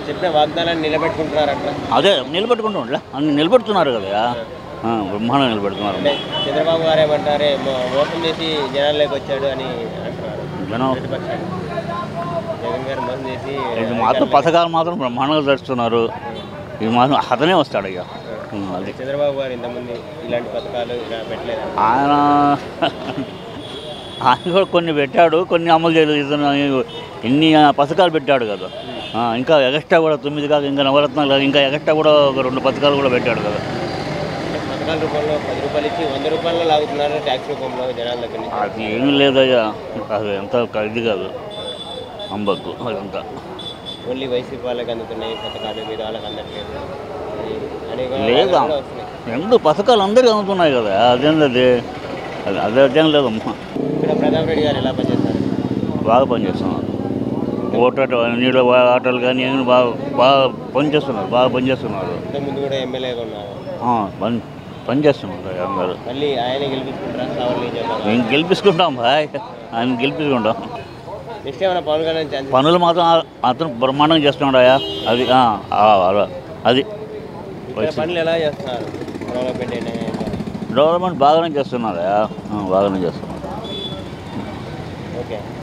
చెప్పిన వాగ్దానాన్ని నిలబెట్టుకుంటున్నారంట అదే నిలబెట్టుకుంటా అన్ని నిలబెడుతున్నారు కదా ఆ, బ్రహ్మాండంగా నిలబెడుతున్నారు అంటే చంద్రబాబు గారు ఏమంటారే మో- మోసం చేసి జనాల్లోకి వచ్చాడు అని అంటున్నారు జనం ప్రతిపక్షాలు జగన్ గారు మోసం చేసి ఇది మాత్రం పథకాలు మాత్రం బ్రహ్మాండంగా తెస్తున్నారు ఇది మాత్రం అతనే వస్తాడు ఇక ఉం, అది చంద్రబాబు గారు ఇంతమంది ఇలాంటి పథకాలు ఇలా పెట్టలేదు ఆయన ఆయన కూడా కొన్ని పెట్టాడు కొన్ని అమలు చేయలేదు ఇతను ఎన్ని పథకాలు పెట్టాడు కదా ఆ, ఇంకా ఎగస్ట్రా కూడా తొమ్మిది కాక ఇంకా నవరత్నాలు కాక ఇంకా ఎగస్ట్రా కూడా ఒక రెండు పథకాలు కూడా పెట్టాడు కదా పథకాల రూపంలో పది రూపాయలు ఇచ్చి వంద రూపాయలు లాగుతున్నారు ట్యాక్స్ రూపంలో జనాల దగ్గర నుంచి అది ఏమీ లేదయ్యా అది ఎంత ఇది కాదు అంబక్కు అదంతా ఓన్లీ వైసీపీ వాళ్ళకి అందుతున్నాయి పథకాలు మీద వాళ్ళకి అందట్లేదు అని- అని కూడా లేదా కూడా వస్తున్నాయి రెండు పథకాలు అందరికీ అందుతున్నాయి కదా అదేం లేదు అది అదే అదేం లేదమ్మా ఇక్కడ ప్రతాప్ రెడ్డి గారు ఎలా పనిచేస్తారు బాగా పనిచేస్తున్నారు ఓటర్ నీళ్ళ ఆటోలు కానీ ఏమి బాగా బాగా పనిచేస్తున్నారు బాగా పనిచేస్తున్నారు ఇంతకుముందు కూడా ఎమ్మెల్యేగా ఉన్నారు ఆ, పని పనిచేస్తున్నారు అందరూ మళ్ళీ ఆయన గెలిపించుకుంటారా సావర్లు నిజంగా మేము గెలిపించుకుంటాం బాయ్ ఆయన గెలిపించుకుంటాం నెక్స్ట్ ఏమైనా పవన్ కళ్యాణ్ ఛాన్స్ పనులు మాత్రం ఆ- అతను బ్రహ్మాండంగా చేస్తున్నాడయా అది ఆ, ఆ, అలా. అది ఇక్కడ పనులు ఎలా చేస్తున్నారు డెవలప్మెంట్ ఏంటి డెవలప్మెంట్ బాగానే చేస్తున్నారయా ఆ, బాగానే చేస్తున్నారు ఓకే